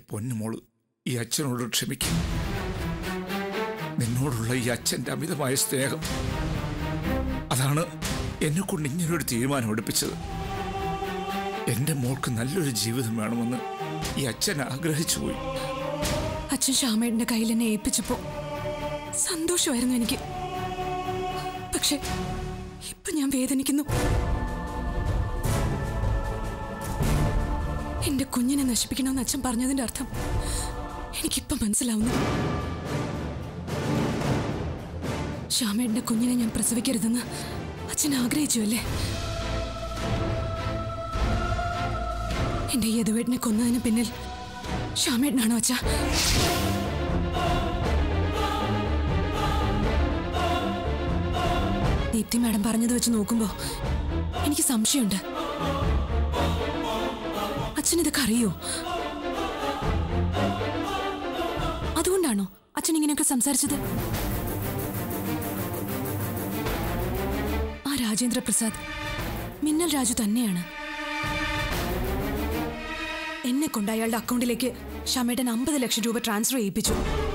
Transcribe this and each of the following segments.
പൊന്നുമോള് ഈ അച്ഛനോട് ക്ഷമിക്കും നിന്നോടുള്ള ഈ അച്ഛൻ്റെ അമിതമായ സ്നേഹം അതാണ് എന്നെ കൊണ്ട് ഇങ്ങനൊരു തീരുമാനം എടുപ്പിച്ചത് എൻ്റെ മോൾക്ക് നല്ലൊരു ജീവിതം വേണമെന്ന് ഈ അച്ഛൻ ആഗ്രഹിച്ചു പോയി അച്ഛൻ ശ്യാമേട്ടന്റെ കയ്യിൽ എന്നെ ഏൽപ്പിച്ചപ്പോ സന്തോഷമായിരുന്നു എനിക്ക് പക്ഷെ ഇപ്പൊ ഞാൻ വേദനിക്കുന്നു എന്റെ കുഞ്ഞിനെ നശിപ്പിക്കണമെന്ന് അച്ഛൻ പറഞ്ഞതിന്റെ അർത്ഥം എനിക്കിപ്പൊ മനസ്സിലാവുന്നു ശ്യാമേട്ടന്റെ കുഞ്ഞിനെ ഞാൻ പ്രസവിക്കരുതെന്ന് അച്ഛൻ ആഗ്രഹിച്ചു അല്ലേ എന്റെ യദുവേട്ടനെ കൊന്നതിന് പിന്നിൽ ശ്യാമേട്ടനാണോ അച്ഛാ ദീപ്തി മാഡം പറഞ്ഞത് വെച്ച് നോക്കുമ്പോ എനിക്ക് സംശയമുണ്ട് അച്ഛൻ ഇതൊക്കെ അറിയോ അതുകൊണ്ടാണോ അച്ഛൻ ഇങ്ങനെയൊക്കെ സംസാരിച്ചത് ആ രാജേന്ദ്ര പ്രസാദ് മിന്നൽ രാജു തന്നെയാണ് എന്നെ കൊണ്ട് അയാളുടെ അക്കൗണ്ടിലേക്ക് ഷമേട്ടൻ അമ്പത് ലക്ഷം രൂപ ട്രാൻസ്ഫർ ചെയ്യിപ്പിച്ചു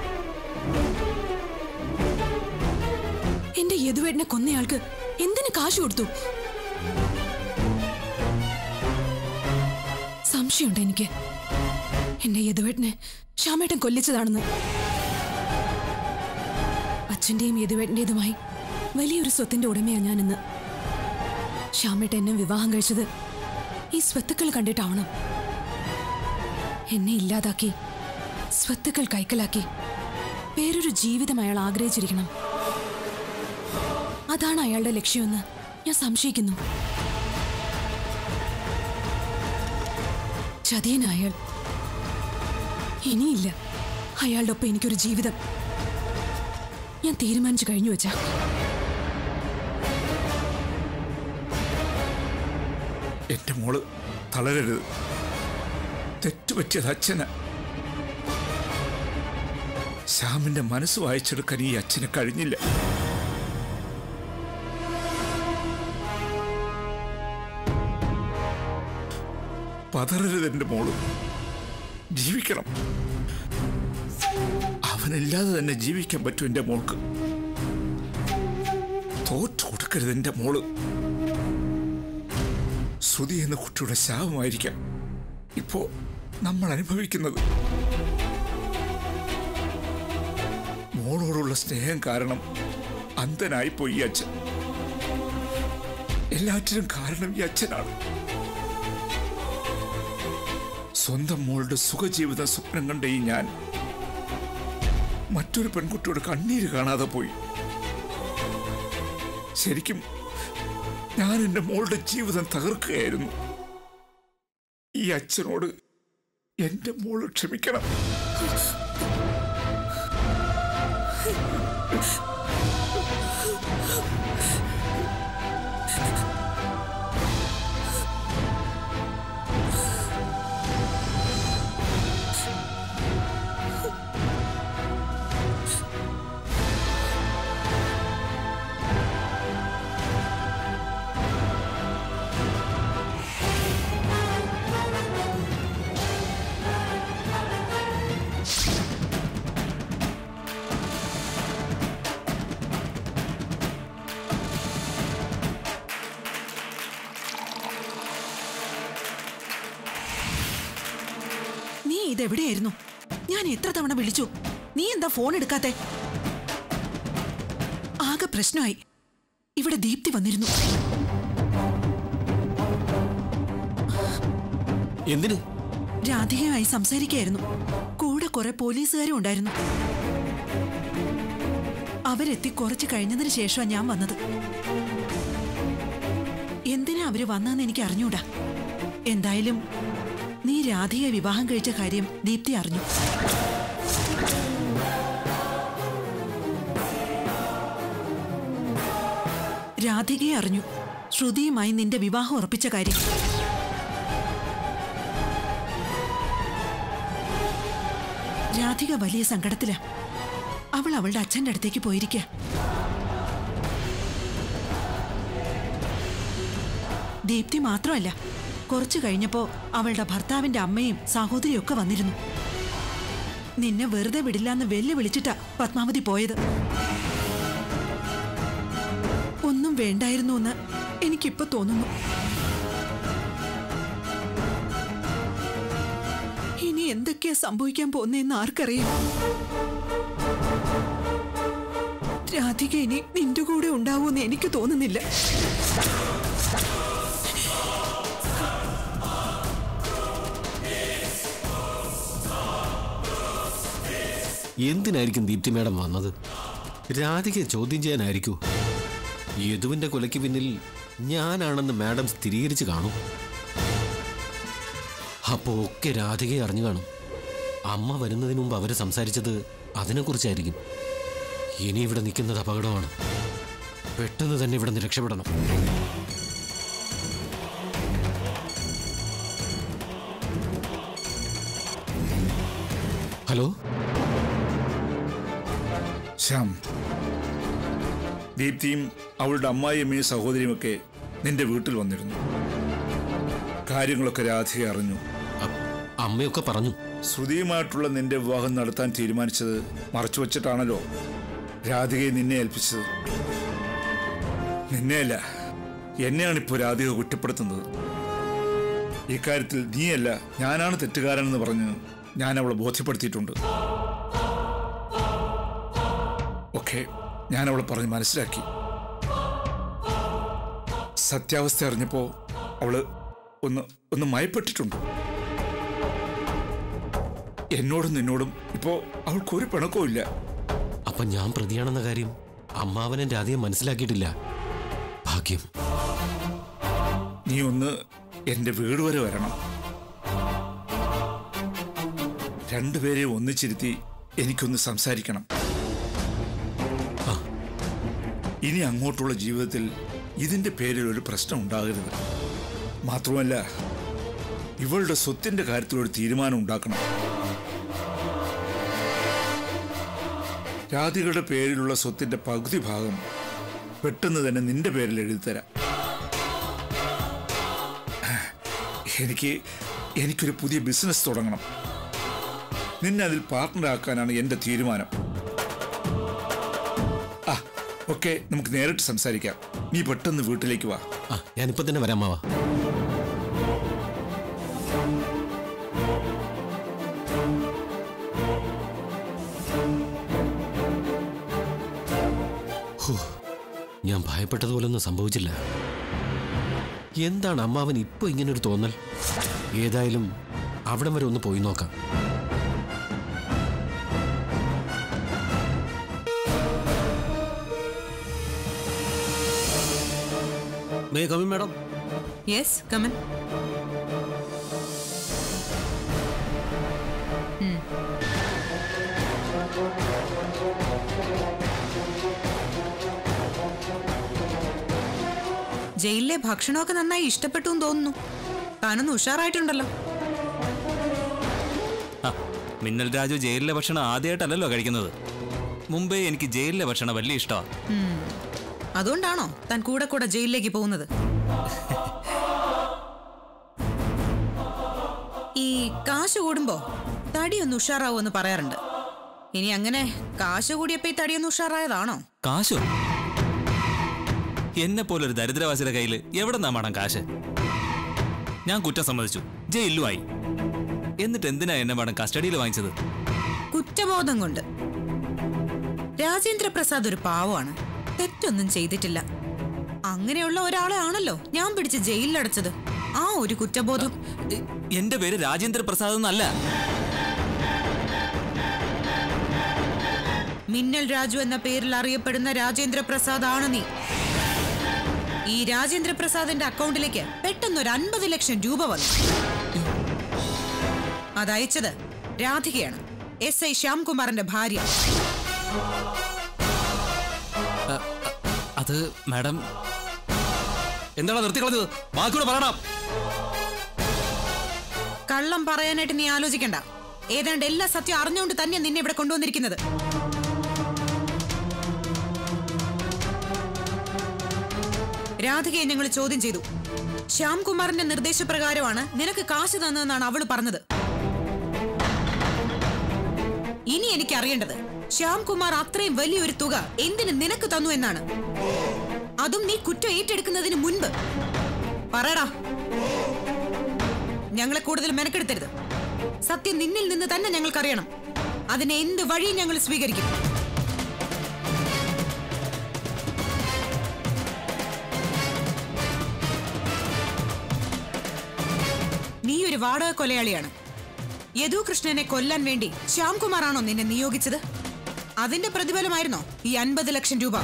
എന്റെ യദുവേട്ടനെ കൊന്നയാൾക്ക് എന്തിന് കാശ് കൊടുത്തു സംശയമുണ്ട് എനിക്ക് എന്റെ യദുവേട്ടനെ ശ്യാമേട്ടൻ കൊല്ലിച്ചതാണെന്ന് അച്ഛന്റെയും യദുവേട്ടന്റേതുമായി വലിയൊരു സ്വത്തിന്റെ ഉടമയാണ് ഞാനിന്ന് ശ്യാമേട്ടൻ എന്നെ വിവാഹം കഴിച്ചത് ഈ സ്വത്തുക്കൾ കണ്ടിട്ടാവണം എന്നെ ഇല്ലാതാക്കി സ്വത്തുക്കൾ കൈക്കലാക്കി വേറൊരു ജീവിതം അയാൾ ആഗ്രഹിച്ചിരിക്കണം അതാണ് അയാളുടെ ലക്ഷ്യമെന്ന് ഞാൻ സംശയിക്കുന്നു ചതിയൻ അയാൾ ഇനിയില്ല അയാളുടെ ഒപ്പം എനിക്കൊരു ജീവിതം ഞാൻ തീരുമാനിച്ചു കഴിഞ്ഞു വെച്ചാ എൻ്റെ മോള് തളരരുത് തെറ്റുപറ്റിയത് അച്ഛന് ശ്യാമിന്റെ മനസ്സ് വായിച്ചെടുക്കാൻ ഈ അച്ഛന് കഴിഞ്ഞില്ല പതറരുത് എൻ്റെ മോള് ജീവിക്കണം അവനില്ലാതെ തന്നെ ജീവിക്കാൻ പറ്റും എൻ്റെ മോൾക്ക് തോറ്റു കൊടുക്കരുത് എൻ്റെ മോള് ശ്രുതി എന്ന കുട്ടിയുടെ ശാപമായിരിക്കാം ഇപ്പോ നമ്മൾ അനുഭവിക്കുന്നത് മോളോടുള്ള സ്നേഹം കാരണം അന്ധനായിപ്പോയി ഈ അച്ഛൻ എല്ലാറ്റിനും കാരണം ഈ അച്ഛനാണ് സ്വന്തം മോളുടെ സുഖജീവിതം സ്വപ്നം കണ്ട ഈ ഞാൻ മറ്റൊരു പെൺകുട്ടിയോട് കണ്ണീര് കാണാതെ പോയി ശരിക്കും ഞാൻ എൻ്റെ മോളുടെ ജീവിതം തകർക്കുകയായിരുന്നു ഈ അച്ഛനോട് എൻ്റെ മോള് ക്ഷമിക്കണം നീ ഇതെവിടെയായിരുന്നു ഞാൻ എത്ര തവണ വിളിച്ചു നീ എന്താ ഫോൺ എടുക്കാത്തെ ആകെ പ്രശ്നമായി ഇവിടെ ദീപ്തി വന്നിരുന്നു എന്തിന് രാധികയുമായി സംസാരിക്കുകയായിരുന്നു കൂടെ കുറെ പോലീസുകാരും ഉണ്ടായിരുന്നു അവരെത്തി കുറച്ച് കഴിഞ്ഞതിന് ശേഷമാണ് ഞാൻ വന്നത് എന്തിനാ അവര് വന്നതെന്ന് എനിക്ക് അറിഞ്ഞൂടാ എന്തായാലും നീ രാധികയെ വിവാഹം കഴിച്ച കാര്യം ദീപ്തി അറിഞ്ഞു രാധികയെ അറിഞ്ഞു ശ്രുതിയുമായി നിന്റെ വിവാഹം ഉറപ്പിച്ച കാര്യം രാധിക വലിയ സങ്കടത്തില അവൾ അവളുടെ അച്ഛന്റെ അടുത്തേക്ക് പോയിരിക്കുക ദീപ്തി മാത്രമല്ല കുറച്ചു കഴിഞ്ഞപ്പോ അവളുടെ ഭർത്താവിന്റെ അമ്മയും സഹോദരിയും ഒക്കെ വന്നിരുന്നു നിന്നെ വെറുതെ വിടില്ലാന്ന് വെല്ലുവിളിച്ചിട്ടാ പത്മാവതി പോയത് ഒന്നും വേണ്ടായിരുന്നു എന്ന് എനിക്കിപ്പോ തോന്നുന്നു ഇനി എന്തൊക്കെയാ സംഭവിക്കാൻ പോകുന്നതെന്ന് ആർക്കറിയാം രാധിക ഇനി നിന്റെ കൂടെ ഉണ്ടാവുമെന്ന് എനിക്ക് തോന്നുന്നില്ല എന്തിനായിരിക്കും ദീപ്തി മേഡം വന്നത് രാധികയെ ചോദ്യം ചെയ്യാനായിരിക്കൂ യദുവിന്റെ കൊലയ്ക്ക് പിന്നിൽ ഞാനാണെന്ന് മാഡം സ്ഥിരീകരിച്ച് കാണും അപ്പോ ഒക്കെ രാധികയെ അറിഞ്ഞു കാണും അമ്മ വരുന്നതിന് മുമ്പ് അവര് സംസാരിച്ചത് അതിനെക്കുറിച്ചായിരിക്കും ഇനി ഇവിടെ നിൽക്കുന്നത് അപകടമാണ് പെട്ടെന്ന് തന്നെ ഇവിടെ നിന്ന് രക്ഷപ്പെടണം ഹലോ ശ്യാം ദീപ്തിയും അവളുടെ അമ്മായിയമ്മയും സഹോദരിയുമൊക്കെ നിന്റെ വീട്ടിൽ വന്നിരുന്നു കാര്യങ്ങളൊക്കെ രാധിക അറിഞ്ഞു അ- അമ്മയൊക്കെ പറഞ്ഞു ശ്രുതിയുമായിട്ടുള്ള നിന്റെ വിവാഹം നടത്താൻ തീരുമാനിച്ചത് മറച്ചു വച്ചിട്ടാണല്ലോ രാധികയെ നിന്നെ ഏൽപ്പിച്ചത് നിന്നെയല്ല എന്നെയാണ് ഇപ്പോൾ രാധിക കുറ്റപ്പെടുത്തുന്നത് ഇക്കാര്യത്തിൽ നീയല്ല ഞാനാണ് തെറ്റുകാരനെന്ന് പറഞ്ഞ് ഞാൻ അവളെ ബോധ്യപ്പെടുത്തിയിട്ടുണ്ട് ഒക്കെ ഞാൻ അവളെ പറഞ്ഞ് മനസ്സിലാക്കി സത്യാവസ്ഥ അറിഞ്ഞപ്പോ അവള് ഒന്ന് ഒന്ന് മയപ്പെട്ടിട്ടുണ്ട് എന്നോടും നിന്നോടും ഇപ്പോ അവൾക്കൊരു പിണക്കവും ഇല്ല അപ്പൊ ഞാൻ പ്രതിയാണെന്ന കാര്യം അമ്മാവനെ രാധിയെ മനസ്സിലാക്കിയിട്ടില്ല ഭാഗ്യം നീ ഒന്ന് എന്റെ വീട് വരെ വരണം രണ്ടുപേരെ ഒന്നിച്ചിരുത്തി എനിക്കൊന്ന് സംസാരിക്കണം ആ. ഇനി അങ്ങോട്ടുള്ള ജീവിതത്തിൽ ഇതിന്റെ പേരിൽ ഒരു പ്രശ്നം ഉണ്ടാകരുത് മാത്രമല്ല ഇവളുടെ സ്വത്തിന്റെ കാര്യത്തിൽ ഒരു തീരുമാനം ഉണ്ടാക്കണം രാധികളുടെ പേരിലുള്ള സ്വത്തിന്റെ പകുതി ഭാഗം പെട്ടെന്ന് തന്നെ നിന്റെ പേരിൽ എഴുതിത്തരാം എനിക്ക് എനിക്കൊരു പുതിയ ബിസിനസ് തുടങ്ങണം നിന്നെ അതിൽ പാർട്ട്ണറാക്കാനാണ് എൻ്റെ തീരുമാനം ആ ഓക്കെ നമുക്ക് നേരിട്ട് സംസാരിക്കാം നീ പെട്ടെന്ന് വീട്ടിലേക്ക് വാ ആ ഞാനിപ്പോ തന്നെ വരാം മാവാ ഹോ, ഞാൻ ഭയപ്പെട്ടതുപോലൊന്നും സംഭവിച്ചില്ല എന്താണ് അമ്മാവൻ ഇപ്പൊ ഇങ്ങനൊരു തോന്നൽ ഏതായാലും അവിടം വരെ ഒന്ന് പോയി നോക്കാം may come in madam yes come in ജയിലിലെ ഭക്ഷണമൊക്കെ നന്നായി ഇഷ്ടപ്പെട്ടു എന്ന് തോന്നുന്നു താനൊന്ന് ഉഷാറായിട്ടുണ്ടല്ലോ ആ, മിന്നൽ രാജു ജയിലിലെ ഭക്ഷണം ആദ്യമായിട്ടല്ലല്ലോ കഴിക്കുന്നത് മുമ്പേ എനിക്ക് ജയിലിലെ ഭക്ഷണം വലിയ ഇഷ്ടമാണ് അതുകൊണ്ടാണോ താൻ കൂടെ കൂടെ ജയിലിലേക്ക് പോകുന്നത് ഈ കാശ് കൂടുമ്പോ തടിയൊന്ന് ഉഷാറാവുമെന്ന് പറയാറുണ്ട് ഇനി അങ്ങനെ കാശ് കൂടിയപ്പോ ഈ തടിയൊന്ന് ഉഷാറായതാണോ കാശോ എന്നെ പോലൊരു ദരിദ്രവാസിയുടെ കയ്യിൽ എവിടെ നിന്നാ വേണം കാശ് ഞാൻ കുറ്റം സമ്മതിച്ചു ജയിലുമായി എന്നിട്ട് എന്തിനാ എന്നെ വേണം കസ്റ്റഡിയിൽ വാങ്ങിച്ചത് കുറ്റബോധം കൊണ്ട് രാജേന്ദ്ര പ്രസാദ് ഒരു പാവമാണ് തെറ്റൊന്നും ചെയ്തിട്ടില്ല അങ്ങനെയുള്ള ഒരാളെ ആണല്ലോ ഞാൻ പിടിച്ച് ജയിലിലടച്ചത് ആ ഒരു കുറ്റബോധം എ- എന്റെ പേര് രാജേന്ദ്ര പ്രസാദ് എന്നല്ല മിന്നൽ രാജു എന്ന പേരിൽ അറിയപ്പെടുന്ന രാജേന്ദ്ര പ്രസാദ് ആണ് നീ ഈ രാജേന്ദ്ര പ്രസാദിന്റെ അക്കൗണ്ടിലേക്ക് പെട്ടെന്ന് ഒരു അൻപത് ലക്ഷം രൂപ വന്നു അതയച്ചത് രാധികയാണ് എസ് ഐ ശ്യാംകുമാറിന്റെ ഭാര്യ അത് മാഡം എന്താണ് നിർത്തിക്കളഞ്ഞത് ബാക്കിയോട് പറയണം കള്ളം പറയാനായിട്ട് നീ ആലോചിക്കണ്ട ഏതാണ്ട് എല്ലാ സത്യം അറിഞ്ഞുകൊണ്ട് തന്നെ നിന്നെ ഇവിടെ കൊണ്ടുവന്നിരിക്കുന്നത് രാധികയെ ഞങ്ങൾ ചോദ്യം ചെയ്തു ശ്യാംകുമാറിന്റെ നിർദ്ദേശപ്രകാരമാണ് നിനക്ക് കാശ് തന്നതെന്നാണ് അവള് പറഞ്ഞത് ഇനി എനിക്ക് അറിയേണ്ടത് ശ്യാംകുമാർ അത്രയും വലിയൊരു തുക എന്തിന് നിനക്ക് തന്നു എന്നാണ് അതും നീ കുറ്റം ഏറ്റെടുക്കുന്നതിന് മുൻപ് പറയടാ ഞങ്ങളെ കൂടുതൽ മെനക്കെടുത്തരുത് സത്യം നിന്നിൽ നിന്ന് തന്നെ ഞങ്ങൾക്കറിയണം അതിനെ എന്ത് വഴിയും ഞങ്ങൾ സ്വീകരിക്കും നീ ഒരു വാടക കൊലയാളിയാണ് യദു കൃഷ്ണനെ കൊല്ലാൻ വേണ്ടി ശ്യാംകുമാർ ആണോ നിന്നെ നിയോഗിച്ചത് അതിന്റെ പ്രതിഫലമായിരുന്നോ ഈ അൻപത് ലക്ഷം രൂപ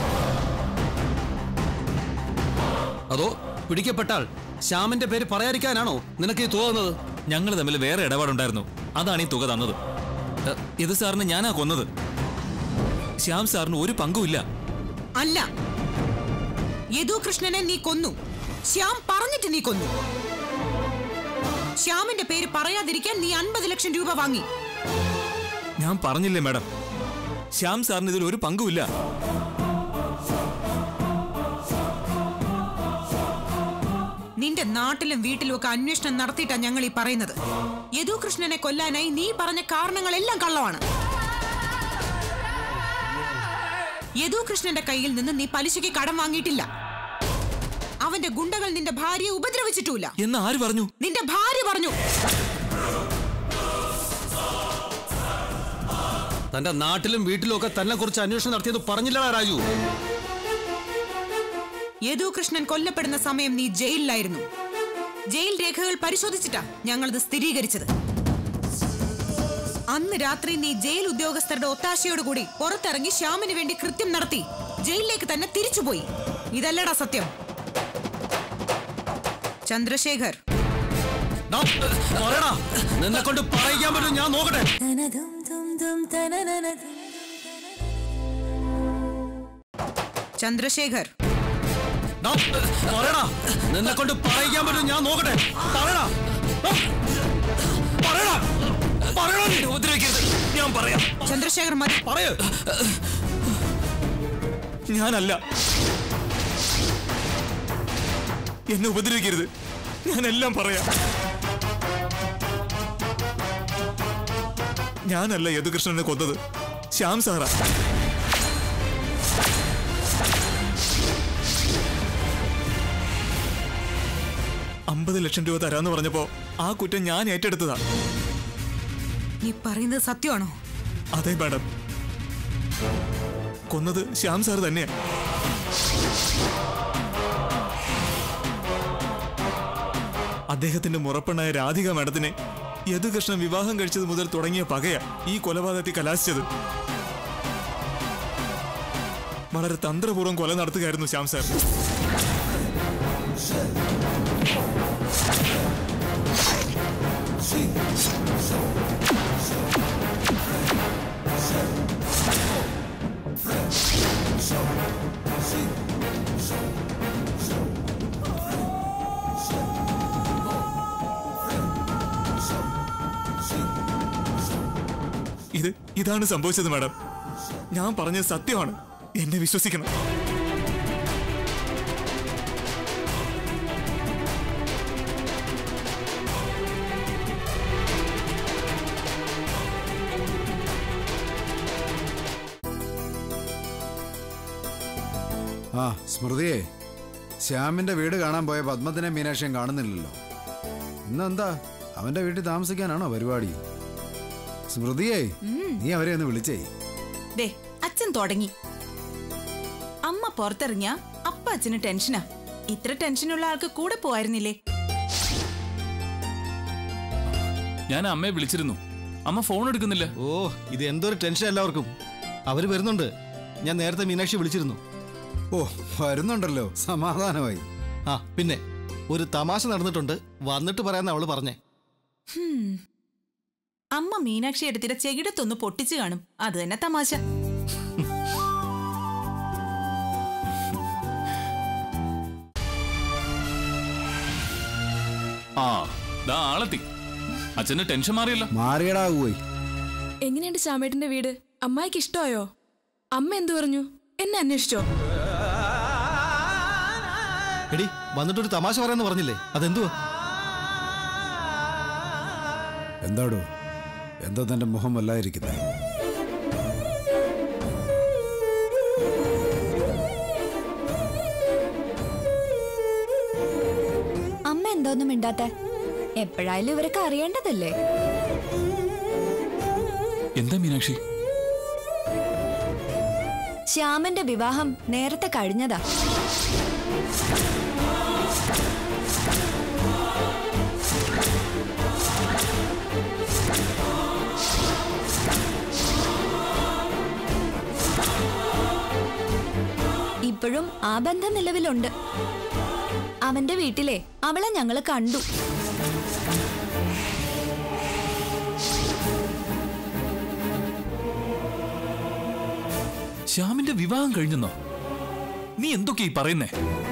അതോ പിടിക്കപ്പെട്ടാൽ ശ്യാമിന്റെ പേര് പറയാതിരിക്കാനാണോ നിനക്ക് ഈ തോന്നുന്നത് ഞങ്ങൾ തമ്മിൽ വേറെ ഇടപാടുണ്ടായിരുന്നു അതാണ് ഈ തുക തന്നത് എ, ഇത് സാറിന് ഞാനാ കൊന്നത് ശ്യാം സാറിന് ഒരു പങ്കുമില്ല അല്ല യദു കൃഷ്ണനെ നീ കൊന്നു ശ്യാം പറഞ്ഞിട്ട് നീ കൊന്നു ശ്യാമിന്റെ പേര് പറയാതിരിക്കാൻ നീ അൻപത് ലക്ഷം രൂപ വാങ്ങി ഞാൻ പറഞ്ഞില്ലേ മാഡം ശ്യാം സാറിന് ഇതിൽ ഒരു പങ്കുമില്ല നിന്റെ നാട്ടിലും വീട്ടിലും ഒക്കെ അന്വേഷണം നടത്തിയിട്ടാ ഞങ്ങൾ ഈ പറയുന്നത് യദു കൃഷ്ണനെ കൊല്ലാനായി നീ പറഞ്ഞ കാരണങ്ങളെല്ലാം കള്ളമാണ് യദു കൃഷ്ണന്റെ കയ്യിൽ നിന്ന് നീ പലിശയ്ക്ക് കടം വാങ്ങിയിട്ടില്ല അവന്റെ ഗുണ്ടകൾ നിന്റെ ഭാര്യയെ ഉപദ്രവിച്ചിട്ടുമില്ല എന്ന് ആര് പറഞ്ഞു നിന്റെ ഭാര്യ പറഞ്ഞു തന്റെ നാട്ടിലും വീട്ടിലും ഒക്കെ തന്നെ കുറിച്ച് അന്വേഷണം നടത്തിയത് പറഞ്ഞില്ലടാ രാജു യദു കൃഷ്ണൻ കൊല്ലപ്പെടുന്ന സമയം നീ ജയിലിലായിരുന്നു ജയിൽ രേഖകൾ പരിശോധിച്ചിട്ടാ ഞങ്ങളത് സ്ഥിരീകരിച്ചത് അന്ന് രാത്രി നീ ജയിൽ ഉദ്യോഗസ്ഥരുടെ ഒത്താശയോടുകൂടി പുറത്തിറങ്ങി ശ്യാമിന് വേണ്ടി കൃത്യം നടത്തി ജയിലിലേക്ക് തന്നെ തിരിച്ചുപോയി ഇതല്ലടാ സത്യം ചന്ദ്രശേഖർ ഡാ, പറയടാ നിന്നെ കൊണ്ട് പറയിക്കാൻ പറ്റും ഞാൻ നോക്കട്ടെ ചന്ദ്രശേഖർ ഡാ, പറയടാ നിന്നെ കൊണ്ട് പറയിക്കാൻ പറ്റും ഞാൻ നോക്കട്ടെ പറയടാ ഡാ, പറയടാ പറയടാ നീ ഉപദ്രവിക്കരുത് ഞാൻ പറയാം ചന്ദ്രശേഖർ മതി പറയൂ ഞാനല്ല എന്നെ ഉപദ്രവിക്കരുത് ഞാനെല്ലാം പറയാം ഞാനല്ല യദുകൃഷ്ണനെ കൊന്നത് ശ്യാം സാറാ അമ്പത് ലക്ഷം രൂപ തരാന്ന് പറഞ്ഞപ്പോ ആ കുറ്റം ഞാൻ ഏറ്റെടുത്തതാ നീ പറയുന്നത് സത്യമാണോ അതെ മാഡം കൊന്നത് ശ്യാം സാർ തന്നെയാ അദ്ദേഹത്തിന്റെ മുറപ്പെണ്ണായ രാധിക മാഡത്തിനെ യദുകൃഷ്ണൻ വിവാഹം കഴിച്ചത് മുതൽ തുടങ്ങിയ പകയ ഈ കൊലപാതകത്തിൽ കലാശിച്ചത് വളരെ തന്ത്രപൂർവ്വം കൊല നടത്തുകയായിരുന്നു ശ്യാം സാർ ഇത് ഇതാണ് സംഭവിച്ചത് മാഡം ഞാൻ പറഞ്ഞത് സത്യമാണ് എന്നെ വിശ്വസിക്കണം ആ സ്മൃതിയെ ശ്യാമിന്റെ വീട് കാണാൻ പോയ പത്മത്തിനെ മീനാക്ഷിയും കാണുന്നില്ലല്ലോ ഇന്നെന്താ അവന്റെ വീട്ടിൽ താമസിക്കാനാണോ പരിപാടി സ്മൃതിയെ നീ അവരെ ഒന്ന് വിളിച്ചേ ദേ അച്ഛൻ തുടങ്ങി അമ്മ പുറത്തിറങ്ങിയ അപ്പ അച്ഛന് ടെൻഷനാ ഇത്ര ടെൻഷനുള്ള ആൾക്ക് കൂടെ പോവായിരുന്നില്ലേ ഞാൻ അമ്മയെ വിളിച്ചിരുന്നു അമ്മ ഫോൺ എടുക്കുന്നില്ല ഓ ഇത് എന്തൊരു ടെൻഷൻ എല്ലാവർക്കും അവര് വരുന്നുണ്ട് ഞാൻ നേരത്തെ മീനാക്ഷി വിളിച്ചിരുന്നു ഓ വരുന്നുണ്ടല്ലോ സമാധാനമായി ആ പിന്നെ ഒരു തമാശ നടന്നിട്ടുണ്ട് വന്നിട്ട് പറയാന്ന് അവള് പറഞ്ഞേ അമ്മ മീനാക്ഷി എടുത്തിട്ട് ചെകിടത്തൊന്ന് പൊട്ടിച്ചു കാണും അത് തന്നെ തമാശ ആ ദാ ആളെത്തി അച്ഛന് ടെൻഷൻ മാറിയല്ല മാറിയടാ പോയി എങ്ങനെയുണ്ട് ശ്യാമേട്ടന്റെ വീട് അമ്മായിക്ക് ഇഷ്ടമായോ അമ്മ എന്തു പറഞ്ഞു എന്നെ അന്വേഷിച്ചോ എടി വന്നിട്ടൊരു തമാശ പറയാന്ന് പറഞ്ഞില്ലേ അതെന്തുവാ എന്താടോ എന്താ തന്റെ മുഖം വല്ലാതിരിക്കുന്നത് എന്തോന്നും മിണ്ടാത്ത എപ്പോഴായാലും ഇവരൊക്കെ അറിയേണ്ടതല്ലേ എന്താ മീനാക്ഷി ശ്യാമന്റെ വിവാഹം നേരത്തെ കഴിഞ്ഞതാ ഇപ്പോഴും ആ ബന്ധം നിലവിലുണ്ട് അവന്റെ വീട്ടിലെ അവളെ ഞങ്ങള് കണ്ടു ശ്യാമിന്റെ വിവാഹം കഴിഞ്ഞെന്നോ നീ എന്തൊക്കെയാ ഈ പറയുന്നേ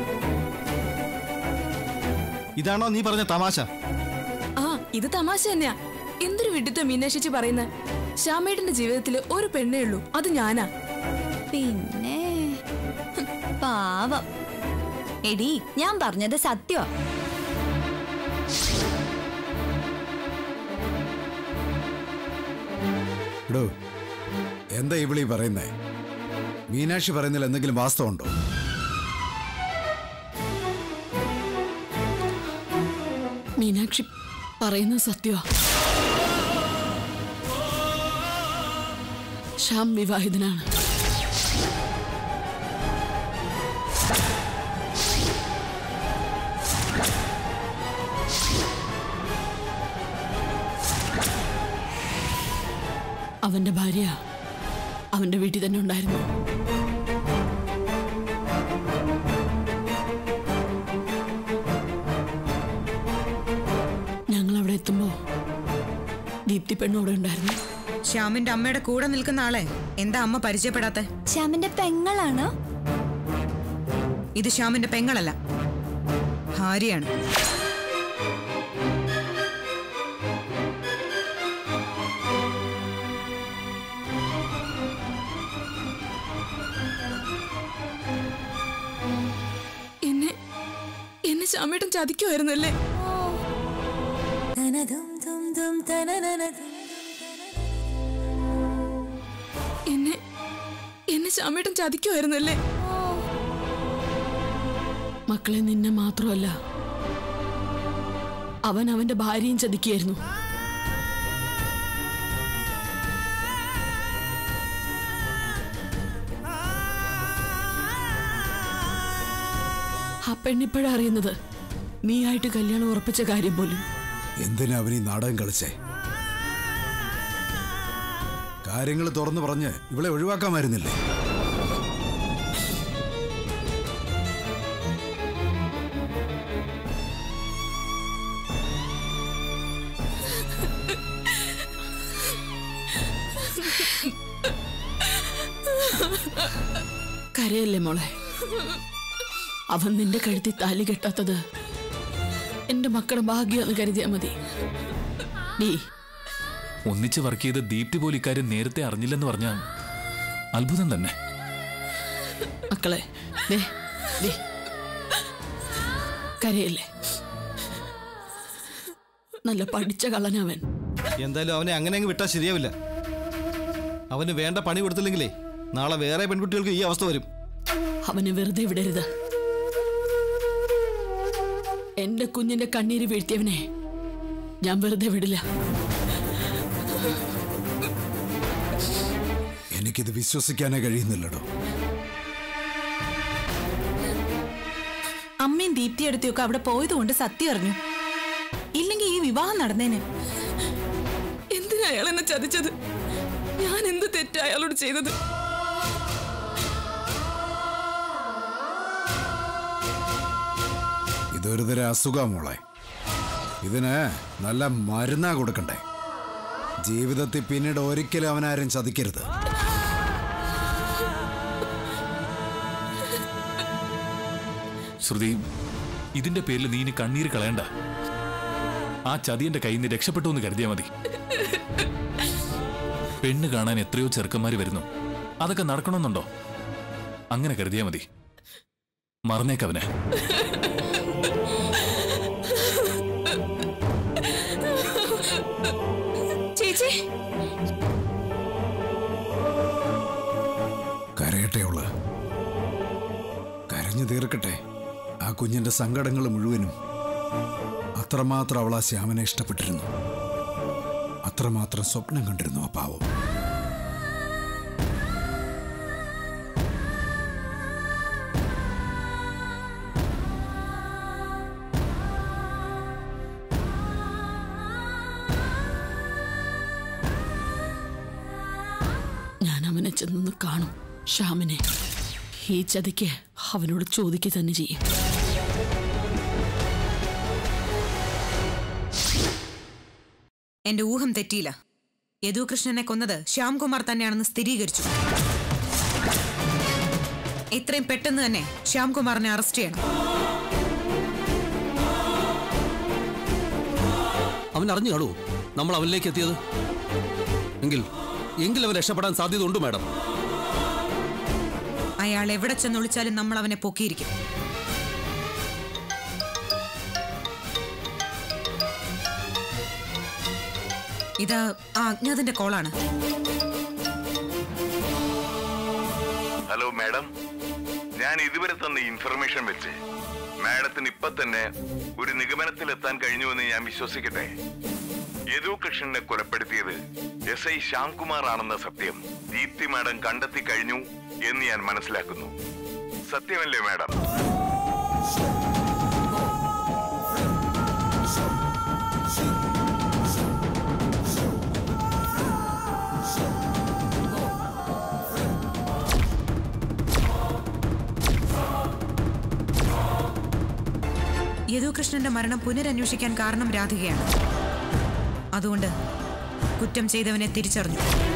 ഇതാണോ നീ പറഞ്ഞ തമാശ ആ ഇത് തമാശ തന്നെയാ എന്തൊരു വിഡിത്ത മീനാക്ഷിച്ച് പറയുന്നത് ശ്യാമേട്ടന്റെ ജീവിതത്തിൽ ഒരു പെണ്ണേ ഉള്ളൂ അത് ഞാനാ പിന്നെ ഹും, പാവം എടി ഞാൻ പറഞ്ഞത് സത്യമാ എടോ എന്താ ഇവിളി പറയുന്നേ മീനാക്ഷി പറയുന്നതിൽ എന്തെങ്കിലും വാസ്തവമുണ്ടോ മീനാക്ഷി പറയുന്നത് സത്യമാ ശ്യാം വിവാഹിതനാണ് അവന്റെ ഭാര്യ അവന്റെ വീട്ടിൽ തന്നെ ഉണ്ടായിരുന്നു ഞങ്ങൾ അവിടെ എത്തുമ്പോ ദീപ്തി പെണ്ണും അവിടെ ഉണ്ടായിരുന്നു ശ്യാമിന്റെ അമ്മയുടെ കൂടെ നിൽക്കുന്ന ആളെ എന്താ അമ്മ പരിചയപ്പെടാത്തെ ശ്യാമിന്റെ പെങ്ങളാണോ ഇത് ശ്യാമിന്റെ പെങ്ങളല്ല ഭാര്യയാണ് എന്നെ എന്നെ ശ്യാമേട്ടൻ ചതിക്കുമായിരുന്നല്ലേ എന്നെ എന്നെ ശ്യാമേട്ടൻ ചതിക്കുമായിരുന്നല്ലേ മക്കളെ നിന്നെ മാത്രമല്ല അവൻ അവന്റെ ഭാര്യയും ചതിക്കുകയായിരുന്നു ആ പെണ്ണിപ്പോഴാ അറിയുന്നത് നീയായിട്ട് കല്യാണം ഉറപ്പിച്ച കാര്യം പോലും എന്തിനാ അവനീ നാടകം കളിച്ചേ കാര്യങ്ങൾ തുറന്നു പറഞ്ഞ് ഇവളെ ഒഴിവാക്കാമായിരുന്നില്ലേ കരയല്ലേ മോളെ അവൻ നിന്റെ കഴുത്തിൽ താലി കെട്ടാത്തത് എന്റെ മക്കളുടെ ഭാഗ്യമെന്ന് കരുതിയാ മതി നീ ഒന്നിച്ച് വർക്ക് ചെയ്ത ദീപ്തി പോലും ഇക്കാര്യം നേരത്തെ അറിഞ്ഞില്ലെന്ന് പറഞ്ഞാൽ അത്ഭുതം തന്നെ മക്കളെ ദേ ദേ കരയല്ലേ നല്ല പഠിച്ച കള്ളനവൻ എന്തായാലും അവനെ അങ്ങനെ അങ്ങ് വിട്ടാൽ ശരിയാവില്ല അവന് വേണ്ട പണി കൊടുത്തില്ലെങ്കിലേ നാളെ വേറെ പെൺകുട്ടികൾക്ക് ഈ അവസ്ഥ വരും അവനെ വെറുതെ വിടരുത് എന്റെ കുഞ്ഞിന്റെ കണ്ണീര് വീഴ്ത്തിയവനെ ഞാൻ വെറുതെ വിടില്ല എനിക്കിത് വിശ്വസിക്കാനേ കഴിയുന്നില്ലടോ അമ്മയും ദീപ്തി അടുത്തൊക്കെ അവിടെ പോയത് കൊണ്ട് സത്യം അറിഞ്ഞു ഇല്ലെങ്കിൽ ഈ വിവാഹം നടന്നേനെ എന്തിനാ അയാൾ എന്നെ ചതിച്ചത് ഞാൻ എന്ത് തെറ്റാ അയാളോട് ചെയ്തത് ഇതൊരു തരം അസുഖാ മോളെ ഇതിന് നല്ല മരുന്നാ കൊടുക്കണ്ടേ ജീവിതത്തിൽ പിന്നീട് ഒരിക്കലും അവനാരും ചതിക്കരുത് ശ്രുതി ഇതിന്റെ പേരിൽ നീ ഇനി കണ്ണീര് കളയണ്ട ആ ചതിയന്റെ കയ്യിൽ നിന്ന് രക്ഷപ്പെട്ടു എന്ന് കരുതിയാ മതി പെണ്ണ് കാണാൻ എത്രയോ ചെറുക്കന്മാര് വരുന്നു അതൊക്കെ നടക്കണമെന്നുണ്ടോ അങ്ങനെ കരുതിയാ മതി മറന്നേക്കവനെ ചേച്ചി കരയട്ടെ ഉള്ളു കരഞ്ഞു തീർക്കട്ടെ ആ കുഞ്ഞിന്റെ സങ്കടങ്ങൾ മുഴുവനും അത്രമാത്രം അവൾ ആ ശ്യാമനെ ഇഷ്ടപ്പെട്ടിരുന്നു അത്രമാത്രം സ്വപ്നം കണ്ടിരുന്നു ആ പാവം ഞാൻ അവനെ ചെന്നൊന്ന് കാണും ശ്യാമിനെ ഈ ചതിക്ക് അവനോട് ചോദിക്കുക തന്നെ ചെയ്യും എന്റെ ഊഹം തെറ്റിയില്ല യദുകൃഷ്ണനെ കൊന്നത് ശ്യാംകുമാർ തന്നെയാണെന്ന് സ്ഥിരീകരിച്ചു എത്രയും പെട്ടെന്ന് തന്നെ ശ്യാംകുമാറിനെ അറസ്റ്റ് ചെയ്യണം അവൻ അറിഞ്ഞു കാണൂ നമ്മൾ അവനിലേക്ക് എത്തിയത് എങ്കിൽ എങ്കിൽ അവൻ രക്ഷപ്പെടാൻ സാധ്യത ഉണ്ട് മാഡം അയാൾ എവിടെ ചെന്നൊളിച്ചാലും നമ്മൾ അവനെ പൊക്കിയിരിക്കും ഇത് ആ അജ്ഞാതന്റെ കോളാണ് ഹലോ മാഡം ഞാൻ ഇതുവരെ തന്ന ഇൻഫർമേഷൻ വെച്ച് മാഡത്തിന് ഇപ്പൊ തന്നെ ഒരു നിഗമനത്തിലെത്താൻ കഴിഞ്ഞുവെന്ന് ഞാൻ വിശ്വസിക്കട്ടെ യദു കൃഷ്ണനെ കൊലപ്പെടുത്തിയത് എസ് ഐ ശ്യാംകുമാർ ആണെന്ന സത്യം ദീപ്തി മാഡം കണ്ടെത്തി കഴിഞ്ഞു എന്ന് ഞാൻ മനസ്സിലാക്കുന്നു സത്യമല്ലേ മാഡം യദുകൃഷ്ണന്റെ മരണം പുനരന്വേഷിക്കാൻ കാരണം രാധികയാണ് അതുകൊണ്ട് കുറ്റം ചെയ്തവനെ തിരിച്ചറിഞ്ഞു